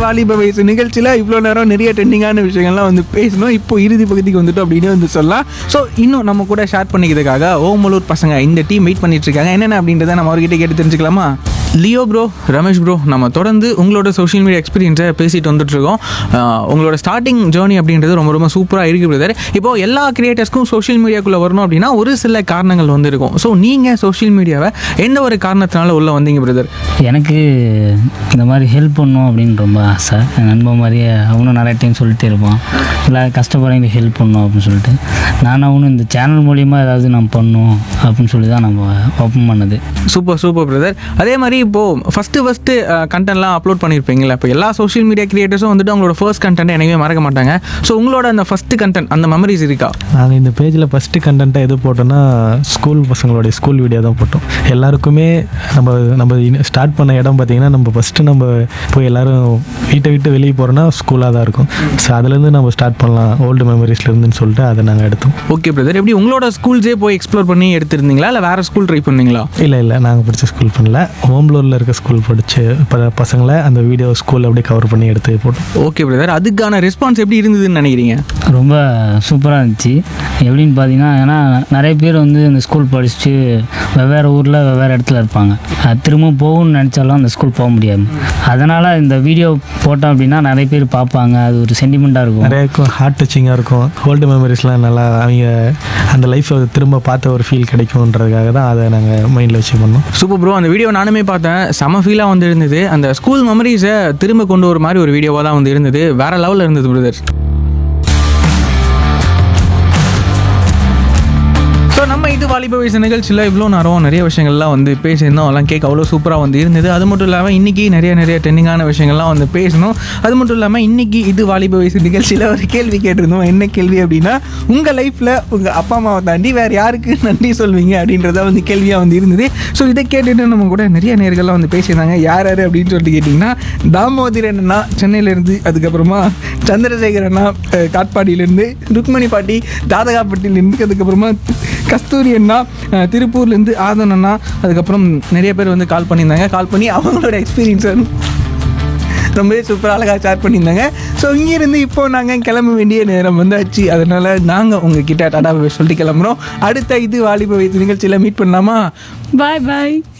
வாலிப வயசு நிகழ்ச்சியில் இவ்வளோ நேரம் நிறைய ட்ரெண்டிங்கான விஷயங்கள்லாம் வந்து பேசணும் இப்போ இறுதி பகுதிக்கு வந்துட்டோம் அப்படின்னு வந்து சொல்லலாம் ஸோ இன்னும் நம்ம கூட ஷேர் பண்ணிக்கிறதுக்காக ஓமலூர் பசங்க இந்த டீம் வெயிட் பண்ணிட்டு இருக்காங்க என்னென்ன அப்படின்றத நம்ம அவர்கிட்ட கேட்டு தெரிஞ்சுக்கலாமா லியோ ப்ரோ ரமேஷ் ப்ரோ நம்ம தொடர்ந்து உங்களோட சோஷியல் மீடியா எக்ஸ்பீரியன்ஸை பேசிட்டு வந்துட்டு இருக்கோம் ஆஹ் உங்களோட ஸ்டார்டிங் ஜேர்னி அப்படின்றது ரொம்ப ரொம்ப சூப்பராக இருக்கு பிரதர் இப்போ எல்லா கிரியேட்டர்ஸ்க்கும் சோஷியல் மீடியாக்குள்ளே வரணும் அப்படின்னா ஒரு சில காரணங்கள் வந்து இருக்கும் ஸோ நீங்கள் சோஷியல் மீடியாவை எந்த ஒரு காரணத்தினால உள்ளே வந்தீங்க பிரதர் எனக்கு இந்த மாதிரி ஹெல்ப் பண்ணணும் அப்படின்னு ரொம்ப ஆசை என் நண்பன் மாதிரியே அவனும் நிறைய டைம் சொல்லிட்டே இருப்பான் இல்லை கஷ்டப்படுறவங்க ஹெல்ப் பண்ணணும் அப்படின்னு சொல்லிட்டு நான் அவனும் இந்த சேனல் மூலிமா ஏதாவது நான் பண்ணணும் அப்படின்னு சொல்லி தான் நம்ம ஓப்பன் பண்ணது சூப்பர் சூப்பர் பிரதர் அதே மாதிரி இப்போது ஃபஸ்ட்டு ஃபஸ்ட்டு கண்டென்ட்லாம் அப்லோட் பண்ணியிருப்பீங்களா இப்போ எல்லா சோஷியல் மீடியா கிரியேட்டர்ஸும் வந்துட்டு அவங்களோட ஃபர்ஸ்ட் கண்டென்ட் எனவே மறக்க மாட்டாங்க ஸோ உங்களோட அந்த ஃபஸ்ட்டு கண்டென்ட் அந்த மெமரிஸ் இருக்கா நாங்கள் இந்த பேஜில் ஃபஸ்ட்டு கண்டென்ட்டாக எது போட்டோன்னா ஸ்கூல் பசங்களுடைய ஸ்கூல் வீடியோ தான் போட்டோம் எல்லாருக்குமே நம்ம நம்ம ஸ்டார்ட் பண்ண இடம் பார்த்தீங்கன்னா நம்ம ஃபஸ்ட்டு நம்ம போய் எல்லாரும் வீட்டை விட்டு வெளியே போகிறோன்னா ஸ்கூலாக தான் இருக்கும் ஸோ அதுலேருந்து நம்ம ஸ்டார்ட் பண்ணலாம் ஓல்டு மெமரிஸ்லேருந்துன்னு சொல்லிட்டு அதை நாங்கள் எடுத்தோம் ஓகே பிரதர் எப்படி உங்களோட ஸ்கூல்ஸே போய் எக்ஸ்ப்ளோர் பண்ணி எடுத்திருந்தீங்களா இல்லை வேறு ஸ்கூல் ட்ரை பண்ணீங்களா இல்லை இல்லை நாங்கள் படித்த ஸ்கூல் பண்ணல ஓம்பலூரில் இருக்க ஸ்கூல் படித்த ப பசங்களை அந்த வீடியோ ஸ்கூல் அப்படியே கவர் பண்ணி எடுத்து போட்டோம் ஓகே பிரதர் அதுக்கான ரெஸ்பான்ஸ் எப்படி இருந்ததுன்னு நினைக்கிறீங்க ரொம்ப சூப்பராக இருந்துச்சு எப்படின்னு பார்த்தீங்கன்னா ஏன்னா நிறைய பேர் வந்து இந்த ஸ்கூல் படிச்சுட்டு வெவ்வேறு ஊரில் வெவ்வேறு இடத்துல இருப்பாங்க அது திரும்ப போகணும்னு நினச்சாலும் அந்த ஸ்கூல் போக முடியாது அதனால் இந்த வீடியோ போட்டோம் அப்படின்னா நிறைய பேர் பார்ப்பாங்க அது ஒரு சென்டிமெண்ட்டாக இருக்கும் நிறைய இருக்கும் ஹார்ட் டச்சிங்காக இருக்கும் ஓல்டு மெமரிஸ்லாம் நல்லா அவங்க அந்த லைஃப்பை திரும்ப பார்த்த ஒரு ஃபீல் கிடைக்கும்ன்றதுக்காக தான் அதை நாங்கள் மைண்டில் வச்சு பண்ணோம் சூப்பர் ப்ரோ அந்த வீடியோ நானுமே பார்த்தேன் செம ஃபீலாக வந்து இருந்தது அந்த ஸ்கூல் மெமரிஸை திரும்ப கொண்டு வர மாதிரி ஒரு வீடியோவாக தான் வந்து இருந்தது வேற லெவலில் இருந்தது பிரதர் ஸோ நம்ம இது வாலிப வயசு நிகழ்ச்சியில் இவ்வளோ நேரம் நிறைய விஷயங்கள்லாம் வந்து பேசியிருந்தோம் அதெல்லாம் கேட்க அவ்வளோ சூப்பராக வந்து இருந்தது அது மட்டும் இல்லாமல் இன்றைக்கி நிறைய நிறைய ட்ரெண்டிங்கான விஷயங்கள்லாம் வந்து பேசணும் அது மட்டும் இல்லாமல் இன்றைக்கி இது வாலிப வயசு நிகழ்ச்சியில் ஒரு கேள்வி கேட்டிருந்தோம் என்ன கேள்வி அப்படின்னா உங்கள் லைஃப்பில் உங்கள் அப்பா அம்மாவை தாண்டி வேறு யாருக்கு நன்றி சொல்வீங்க அப்படின்றத வந்து கேள்வியாக வந்து இருந்தது ஸோ இதை கேட்டுட்டு நம்ம கூட நிறைய நேர்கள்லாம் வந்து பேசியிருந்தாங்க யார் யார் அப்படின்னு சொல்லிட்டு கேட்டிங்கன்னா தாமோதரன் அண்ணா சென்னையிலேருந்து அதுக்கப்புறமா சந்திரசேகர் அண்ணா அஹ், காட்பாடியிலேருந்து ருக்மணி பாட்டி தாதகாப்பட்டியிலேருந்து அதுக்கப்புறமா கஸ்தூரி அண்ணா அஹ், திருப்பூர்லேருந்து ஆதன் அண்ணா அதுக்கப்புறம் நிறைய பேர் வந்து கால் பண்ணியிருந்தாங்க கால் பண்ணி அவங்களோட எக்ஸ்பீரியன்ஸை ரொம்பவே சூப்பராக அழகாக ஷேர் பண்ணியிருந்தாங்க ஸோ இங்கேருந்து இப்போ நாங்கள் கிளம்ப வேண்டிய நேரம் வந்தாச்சு அதனால் நாங்கள் உங்ககிட்ட டாடா சொல்லிட்டு கிளம்புறோம் அடுத்த இது வாலிப வயசு நிகழ்ச்சியில் மீட் பண்ணலாமா பாய் பாய்